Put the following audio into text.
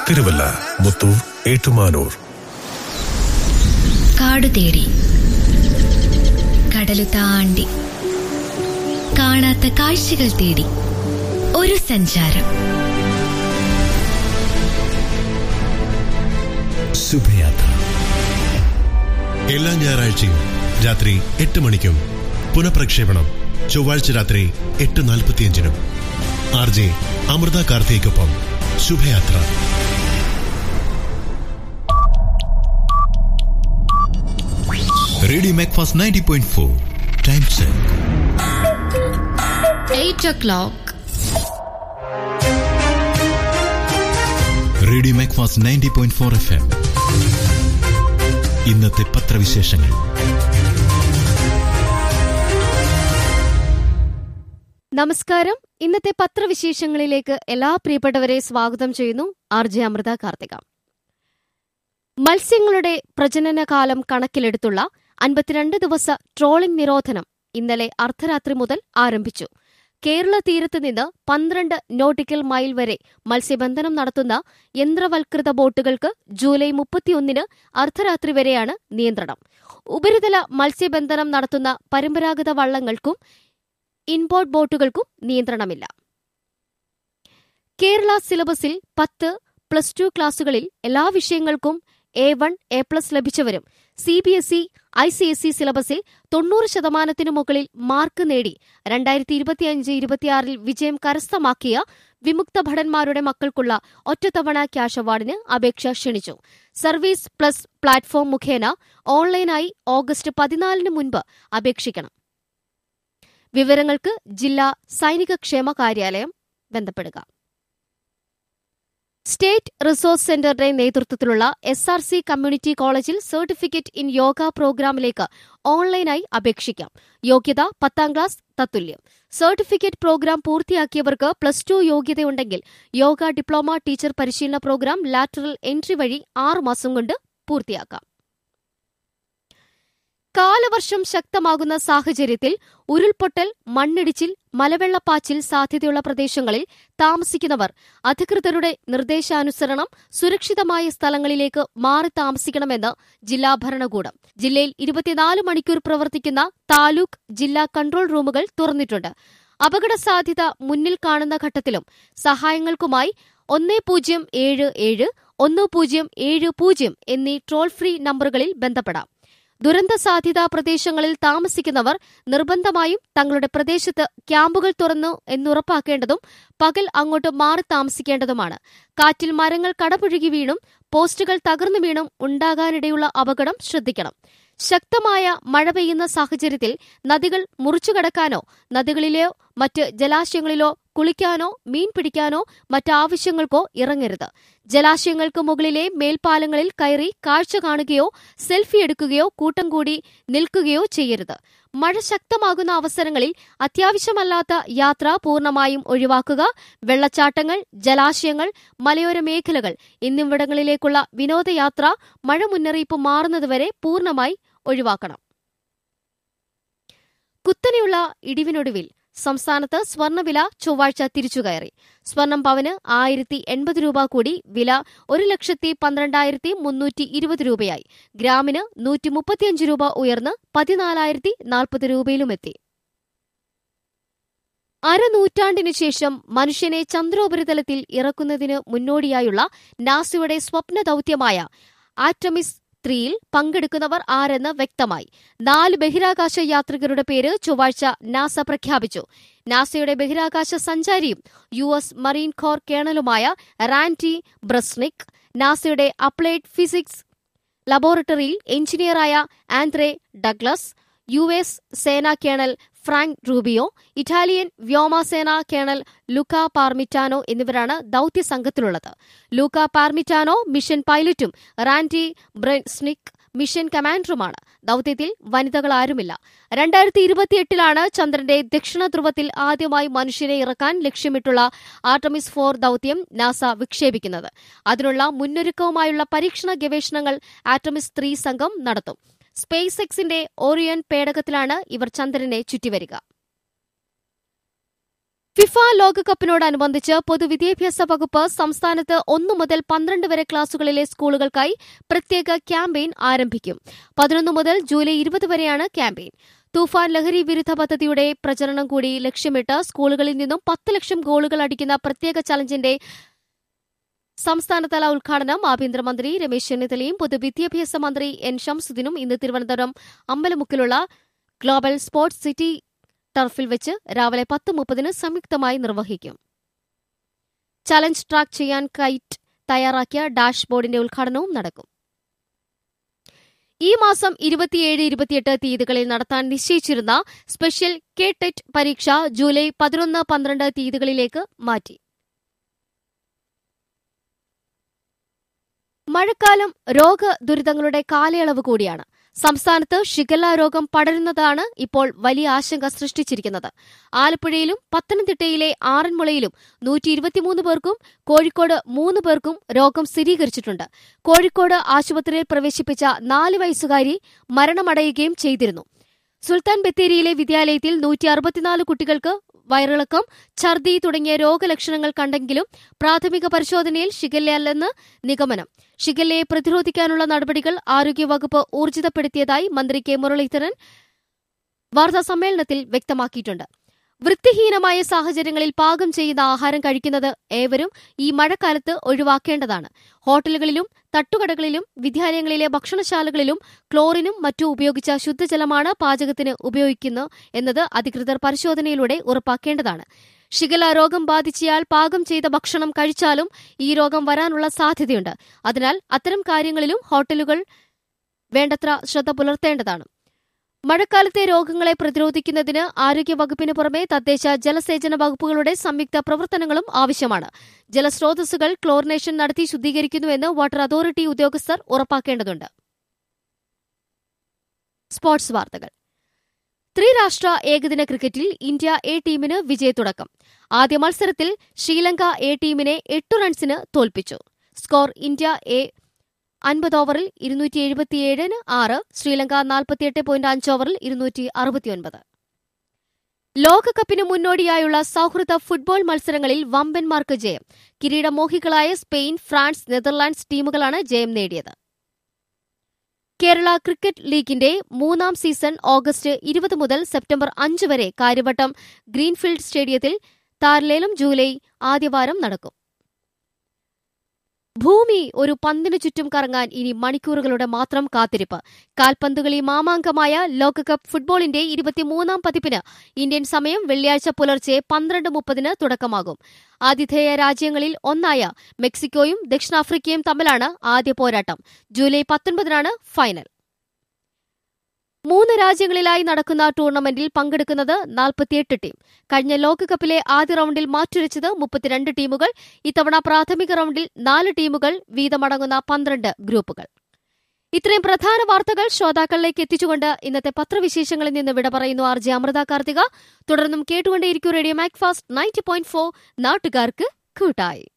തിരുവല്ല മുത്തൂർ ഏറ്റുമാനൂർ കാടു തേടി കടലു താണ്ടി കാണാത്ത കാഴ്ചകൾ തേടി ഒരു സഞ്ചാരം ശുഭയാത്ര എല്ലാ ഞായറാഴ്ചയും രാത്രി എട്ട് മണിക്കും പുനഃപ്രക്ഷേപണം ചൊവ്വാഴ്ച രാത്രി എട്ട് നാൽപ്പത്തിയഞ്ചിനും ആർ ജെ അമൃത കാർത്തിയ്ക്കൊപ്പം ശുഭയാത്ര radio Macfast ninety point four time check eight o'clock radio Macfast ninety point four F M ഇന്നത്തെ പത്രവിശേഷങ്ങൾ നമസ്കാരം ഇന്നത്തെ പത്രവിശേഷങ്ങളിലേക്ക് എല്ലാ പ്രിയപ്പെട്ടവരെ സ്വാഗതം ചെയ്യുന്നു ആർ ജെ അമൃത കാർത്തിക മത്സ്യങ്ങളുടെ പ്രജനനകാലം കണക്കിലെടുത്തുള്ള അൻപത്തിരണ്ട് ദിവസ ട്രോളിംഗ് നിരോധനം ഇന്നലെ അർദ്ധരാത്രി മുതൽ ആരംഭിച്ചു കേരള തീരത്ത് നിന്ന് പന്ത്രണ്ട് നോട്ടിക്കൽ മൈൽ വരെ മത്സ്യബന്ധനം നടത്തുന്ന യന്ത്രവൽകൃത ബോട്ടുകൾക്ക് ജൂലൈ മുപ്പത്തിയൊന്നിന് അർദ്ധരാത്രി വരെയാണ് നിയന്ത്രണം ഉപരിതല മത്സ്യബന്ധനം നടത്തുന്ന പരമ്പരാഗത വള്ളങ്ങൾക്കും ഇൻബോർഡ് ബോട്ടുകൾക്കും നിയന്ത്രണമില്ല കേരള സിലബസിൽ പത്ത് പ്ലസ് ടു ക്ലാസുകളിൽ എല്ലാ വിഷയങ്ങൾക്കും എ വൺ എ പ്ലസ് ലഭിച്ചവരും C B S E I C S E സിലബസിൽ തൊണ്ണൂറ് ശതമാനത്തിനു മുകളിൽ മാർക്ക് നേടി രണ്ടായിരത്തി ഇരുപത്തിയഞ്ച് ഇരുപത്തിയാറിൽ വിജയം കരസ്ഥമാക്കിയ വിമുക്ത ഭടന്മാരുടെ മക്കൾക്കുള്ള ഒറ്റത്തവണ ക്യാഷ് അവാർഡിന് അപേക്ഷ ക്ഷണിച്ചു സർവീസ് പ്ലസ് പ്ലാറ്റ്ഫോം മുഖേന ഓൺലൈനായി ഓഗസ്റ്റ് പതിനാലിന് മുൻപ് അപേക്ഷിക്കണം വിവരങ്ങൾക്ക് ജില്ലാ സൈനിക ക്ഷേമ കാര്യാലയം ബന്ധപ്പെടുക സ്റ്റേറ്റ് റിസോഴ്സ് സെന്ററുടെ നേതൃത്വത്തിലുള്ള എസ് ആർ സി കമ്മ്യൂണിറ്റി കോളേജിൽ സർട്ടിഫിക്കറ്റ് ഇൻ യോഗ പ്രോഗ്രാമിലേക്ക് ഓൺലൈനായി അപേക്ഷിക്കാം യോഗ്യത പത്താം ക്ലാസ് തത്തുല്യം സർട്ടിഫിക്കറ്റ് പ്രോഗ്രാം പൂർത്തിയാക്കിയവർക്ക് പ്ലസ് ടു യോഗ്യതയുണ്ടെങ്കിൽ യോഗ ഡിപ്ലോമ ടീച്ചർ പരിശീലന പ്രോഗ്രാം ലാറ്ററൽ എൻട്രി വഴി ആറ് മാസം കൊണ്ട് പൂർത്തിയാക്കാം കാലവർഷം ശക്തമാകുന്ന സാഹചര്യത്തിൽ ഉരുൾപൊട്ടൽ മണ്ണിടിച്ചിൽ മലവെള്ളപ്പാച്ചിൽ സാധ്യതയുള്ള പ്രദേശങ്ങളിൽ താമസിക്കുന്നവർ അധികൃതരുടെ നിർദ്ദേശാനുസരണം സുരക്ഷിതമായ സ്ഥലങ്ങളിലേക്ക് മാറി താമസിക്കണമെന്ന് ജില്ലാ ഭരണകൂടം ജില്ലയിൽ ഇരുപത്തിനാല് മണിക്കൂർ പ്രവർത്തിക്കുന്ന താലൂക്ക് ജില്ലാ കൺട്രോൾ റൂമുകൾ തുറന്നിട്ടുണ്ട് അപകട സാധ്യത മുന്നിൽ കാണുന്ന ഘട്ടത്തിലും സഹായങ്ങൾക്കുമായി ഒന്ന് പൂജ്യം ഏഴ് ഏഴ് ഒന്ന് പൂജ്യം ഏഴ് പൂജ്യം എന്നീ ടോൾ ഫ്രീ നമ്പറുകളിൽ ബന്ധപ്പെടാം ദുരന്ത സാധ്യതാ പ്രദേശങ്ങളിൽ താമസിക്കുന്നവർ നിർബന്ധമായും തങ്ങളുടെ പ്രദേശത്ത് ക്യാമ്പുകൾ തുറന്നു എന്നുറപ്പാക്കേണ്ടതും പകൽ അങ്ങോട്ട് മാറി താമസിക്കേണ്ടതുമാണ് കാറ്റിൽ മരങ്ങൾ കടപുഴുകി വീണും പോസ്റ്റുകൾ തകർന്നു വീണും ഉണ്ടാകാനിടയുള്ള അപകടം ശ്രദ്ധിക്കണം ശക്തമായ മഴ പെയ്യുന്ന സാഹചര്യത്തിൽ നദികൾ മുറിച്ചുകടക്കാനോ നദികളിലെയോ മറ്റ് ജലാശയങ്ങളിലോ കുളിക്കാനോ മീൻ പിടിക്കാനോ മറ്റാവശ്യങ്ങൾക്കോ ഇറങ്ങരുത് ജലാശയങ്ങൾക്ക് മുകളിലെ മേൽപ്പാലങ്ങളിൽ കയറി കാഴ്ച കാണുകയോ സെൽഫി എടുക്കുകയോ കൂട്ടം കൂടി നിൽക്കുകയോ ചെയ്യരുത് മഴ ശക്തമാകുന്ന അവസരങ്ങളിൽ അത്യാവശ്യമല്ലാത്ത യാത്ര പൂർണ്ണമായും ഒഴിവാക്കുക വെള്ളച്ചാട്ടങ്ങൾ ജലാശയങ്ങൾ മലയോര മേഖലകൾ എന്നിവിടങ്ങളിലേക്കുള്ള വിനോദയാത്ര മഴ മുന്നറിയിപ്പ് മാറുന്നതുവരെ പൂർണ്ണമായി ഒഴിവാക്കണം കുത്തനെയുള്ള ഇടിവിനൊടുവിൽ സംസ്ഥാനത്ത് സ്വർണ്ണവില ചൊവ്വാഴ്ച തിരിച്ചുകയറി സ്വർണം പവന് ആയിരത്തി എൺപത് രൂപ കൂടി വില ഒരു ലക്ഷത്തി പന്ത്രണ്ടായിരത്തി മുന്നൂറ്റി ഇരുപത് രൂപയായി ഗ്രാമിന് നൂറ്റി മുപ്പത്തിയഞ്ച് രൂപ ഉയർന്ന് പതിനാലായിരത്തി നാൽപ്പത് രൂപയിലുമെത്തി അരനൂറ്റാണ്ടിനു ശേഷം മനുഷ്യനെ ചന്ദ്രോപരിതലത്തിൽ ഇറക്കുന്നതിന് മുന്നോടിയായുള്ള നാസയുടെ സ്വപ്ന ദൌത്യമായ ആറ്റമിസ് ത്രീയിൽ പങ്കെടുക്കുന്നവർ ആരെന്ന് വ്യക്തമായി നാല് ബഹിരാകാശ യാത്രികരുടെ പേര് ചൊവ്വാഴ്ച നാസ പ്രഖ്യാപിച്ചു നാസയുടെ ബഹിരാകാശ സഞ്ചാരിയും യു എസ് മറീൻ കോർ കേണലുമായ റാൻറ്റി ബ്രസ്നിക് നാസയുടെ അപ്ലൈഡ് ഫിസിക്സ് ലബോറട്ടറിയിൽ എഞ്ചിനീയറായ ആന്ത്രേ ഡഗ്ലസ് യു എസ് സേനാ കേണൽ ഫ്രാങ്ക് റൂബിയോ ഇറ്റാലിയൻ വ്യോമസേന കേണൽ ലുക്ക പാർമിറ്റാനോ എന്നിവരാണ് ദൌത്യ സംഘത്തിലുള്ളത് ലൂക്ക പാർമിറ്റാനോ മിഷൻ പൈലറ്റും റാൻഡി ബ്രെസ്നിക് മിഷൻ കമാൻഡറുമാണ് ദൌത്യത്തിൽ വനിതകൾ ആരുമില്ല രണ്ടായിരത്തി ഇരുപത്തിയെട്ടിലാണ് ചന്ദ്രന്റെ ദക്ഷിണ ധ്രുവത്തിൽ ആദ്യമായി മനുഷ്യരെ ഇറക്കാൻ ലക്ഷ്യമിട്ടുള്ള ആർട്ടമിസ് ഫോർ ദൌത്യം നാസ വിക്ഷേപിക്കുന്നത് അതിനുള്ള മുന്നൊരുക്കവുമായുള്ള പരീക്ഷണ ഗവേഷണങ്ങൾ ആറ്റമിസ് ത്രീ സംഘം നടത്തും സ്പേസ് എക്സിന്റെ ഓറിയൻ പേടകത്തിലാണ് ഇവർ ചന്ദ്രനെ ചുറ്റിവരിക ഫിഫ ലോകകപ്പിനോടനുബന്ധിച്ച് പൊതുവിദ്യാഭ്യാസ വകുപ്പ് സംസ്ഥാനത്ത് ഒന്നു മുതൽ പന്ത്രണ്ട് വരെ ക്ലാസുകളിലെ സ്കൂളുകൾക്കായി പ്രത്യേക ക്യാമ്പയിൻ ആരംഭിക്കും പതിനൊന്ന് മുതൽ ജൂലൈ ഇരുപത് വരെയാണ് ക്യാമ്പയിൻ തൂഫാൻ ലഹരി വിരുദ്ധ പദ്ധതിയുടെ പ്രചരണം കൂടി ലക്ഷ്യമിട്ട് സ്കൂളുകളിൽ നിന്നും പത്ത് ലക്ഷം ഗോളുകൾ അടിക്കുന്ന പ്രത്യേക ചലഞ്ചിന്റെ സംസ്ഥാനതല ഉദ്ഘാടനം ആഭ്യന്തരമന്ത്രി രമേശ് ചെന്നിത്തലയും പൊതുവിദ്യാഭ്യാസ മന്ത്രി എൻ ഷംസുദ്ദീനും ഇന്ന് തിരുവനന്തപുരം അമ്പലമുക്കിലുള്ള ഗ്ലോബൽ സ്പോർട്സ് സിറ്റി ടർഫിൽ വെച്ച് രാവിലെ പത്ത് മുപ്പതിന് സംയുക്തമായി നിർവഹിക്കും ചലഞ്ച് ട്രാക്ക് ചെയ്യാൻ കൈറ്റ് തയ്യാറാക്കിയ ഡാഷ്ബോർഡിന്റെ ഉദ്ഘാടനവും നടക്കും ഈ മാസം ഇരുപത്തിയേഴ് ഇരുപത്തിയെട്ട് തീയതികളിൽ നടത്താൻ നിശ്ചയിച്ചിരുന്ന സ്പെഷ്യൽ കെ ടെറ്റ് പരീക്ഷ ജൂലൈ പതിനൊന്ന് പന്ത്രണ്ട് തീയതികളിലേക്ക് മാറ്റി മഴക്കാലം രോഗദുരിതങ്ങളുടെ കാലയളവ് കൂടിയാണ് സംസ്ഥാനത്ത് ഷിഗല്ല രോഗം പടരുന്നതാണ് ഇപ്പോൾ വലിയ ആശങ്ക സൃഷ്ടിച്ചിരിക്കുന്നത് ആലപ്പുഴയിലും പത്തനംതിട്ടയിലെ ആറന്മുളയിലും നൂറ്റി ഇരുപത്തിമൂന്ന് പേർക്കും കോഴിക്കോട് മൂന്ന് പേർക്കും രോഗം സ്ഥിരീകരിച്ചിട്ടുണ്ട് കോഴിക്കോട് ആശുപത്രിയിൽ പ്രവേശിപ്പിച്ച നാല് വയസ്സുകാരി മരണമടയുകയും ചെയ്തിരുന്നു സുൽത്താൻ ബത്തേരിയിലെ വിദ്യാലയത്തിൽ നൂറ്റി അറുപത്തിനാല് കുട്ടികൾക്ക് വയറിളക്കം ഛർദി തുടങ്ങിയ രോഗലക്ഷണങ്ങൾ കണ്ടെങ്കിലും പ്രാഥമിക പരിശോധനയിൽ ഷിഗല്ലയല്ലെന്ന് നിഗമനം ഷിഗല്ലയെ പ്രതിരോധിക്കാനുള്ള നടപടികൾ ആരോഗ്യവകുപ്പ് ഊർജിതപ്പെടുത്തിയതായി മന്ത്രി കെ മുരളീധരൻ വാർത്താസമ്മേളനത്തിൽ വ്യക്തമാക്കിയിട്ടുണ്ട് വൃത്തിഹീനമായ സാഹചര്യങ്ങളിൽ പാകം ചെയ്യുന്ന ആഹാരം കഴിക്കുന്നത് ഏവരും ഈ മഴക്കാലത്ത് ഒഴിവാക്കേണ്ടതാണ് ഹോട്ടലുകളിലും തട്ടുകടകളിലും വിദ്യാലയങ്ങളിലെ ഭക്ഷണശാലകളിലും ക്ലോറിനും മറ്റും ഉപയോഗിച്ച ശുദ്ധജലമാണ് പാചകത്തിന് ഉപയോഗിക്കുന്നത് എന്നത് അധികൃതർ പരിശോധനയിലൂടെ ഉറപ്പാക്കേണ്ടതാണ് ഷിഗല രോഗം ബാധിച്ചയാൾ പാകം ചെയ്ത ഭക്ഷണം കഴിച്ചാലും ഈ രോഗം വരാനുള്ള സാധ്യതയുണ്ട് അതിനാൽ അത്തരം കാര്യങ്ങളിലും ഹോട്ടലുകൾ വേണ്ടത്ര ശ്രദ്ധ പുലർത്തേണ്ടതാണ് മഴക്കാലത്തെ രോഗങ്ങളെ പ്രതിരോധിക്കുന്നതിന് ആരോഗ്യവകുപ്പിന് പുറമെ തദ്ദേശ ജലസേചന വകുപ്പുകളുടെ സംയുക്ത പ്രവർത്തനങ്ങളും ആവശ്യമാണ് ജലസ്രോതസ്സുകൾ ക്ലോറിനേഷൻ നടത്തി ശുദ്ധീകരിക്കുന്നുവെന്ന് വാട്ടർ അതോറിറ്റി ഉദ്യോഗസ്ഥർ ഉറപ്പാക്കേണ്ടതുണ്ട് സ്പോർട്സ് വാർത്തകൾ ത്രിരാഷ്ട്ര ഏകദിന ക്രിക്കറ്റിൽ ഇന്ത്യ എ ടീമിന് വിജയത്തുടക്കം ആദ്യ മത്സരത്തിൽ ശ്രീലങ്ക എ ടീമിനെ എട്ട് റൺസിന് തോൽപ്പിച്ചു സ്കോർ ഇന്ത്യ എ അൻപത് ഓവറിൽ ഇരുന്നൂറ്റി എഴുപത്തിയേഴിന് ആറ് ശ്രീലങ്ക നാൽപ്പത്തിയെട്ട് പോയിന്റ് അഞ്ച് ഓവറിൽ ഇരുന്നൂറ്റി അറുപത്തിയൊൻപത് ലോകകപ്പിന് മുന്നോടിയായുള്ള സൌഹൃദ ഫുട്ബോൾ മത്സരങ്ങളിൽ വമ്പന്മാർക്ക് ജയം കിരീടമോഹികളായ സ്പെയിൻ ഫ്രാൻസ് നെതർലാൻഡ്സ് ടീമുകളാണ് ജയം നേടിയത് കേരള ക്രിക്കറ്റ് ലീഗിന്റെ മൂന്നാം സീസൺ ഓഗസ്റ്റ് ഇരുപത് മുതൽ സെപ്റ്റംബർ അഞ്ച് വരെ കാര്യവട്ടം ഗ്രീൻഫീൽഡ് സ്റ്റേഡിയത്തിൽ താരലേലം ജൂലൈ ആദ്യവാരം നടക്കും ഭൂമി ഒരു പന്തിനു ചുറ്റും കറങ്ങാൻ ഇനി മണിക്കൂറുകളുടെ മാത്രം കാത്തിരിപ്പ് കാൽപന്തുകളി മാമാങ്കമായ ലോകകപ്പ് ഫുട്ബോളിന്റെ ഇരുപത്തിമൂന്നാം പതിപ്പിന് ഇന്ത്യൻ സമയം വെള്ളിയാഴ്ച പുലർച്ചെ പന്ത്രണ്ട് മുപ്പതിന് തുടക്കമാകും ആതിഥേയ രാജ്യങ്ങളിൽ ഒന്നായ മെക്സിക്കോയും ദക്ഷിണാഫ്രിക്കയും തമ്മിലാണ് ആദ്യ പോരാട്ടം ജൂലൈ പത്തൊൻപതിനാണ് ഫൈനൽ മൂന്ന് രാജ്യങ്ങളിലായി നടക്കുന്ന ടൂർണമെന്റിൽ പങ്കെടുക്കുന്നത് നാൽപ്പത്തിയെട്ട് ടീം കഴിഞ്ഞ ലോകകപ്പിലെ ആദ്യ റൌണ്ടിൽ മാറ്റുരച്ചത് മുപ്പത്തിരണ്ട് ടീമുകൾ ഇത്തവണ പ്രാഥമിക റൌണ്ടിൽ നാല് ടീമുകൾ വീതമടങ്ങുന്ന പന്ത്രണ്ട് ഗ്രൂപ്പുകൾ ഇത്രയും പ്രധാന വാർത്തകൾ ശ്രോതാക്കളിലേക്ക് എത്തിച്ചുകൊണ്ട് ഇന്നത്തെ പത്രവിശേഷങ്ങളിൽ നിന്ന് വിട പറയുന്നു ആർ ജെ അമൃത കാർത്തിക തുടർന്നും കേട്ടുകൊണ്ടേയിരിക്കും radio Macfast ninety point four നാട്ടുകാർക്ക് കൂട്ടായി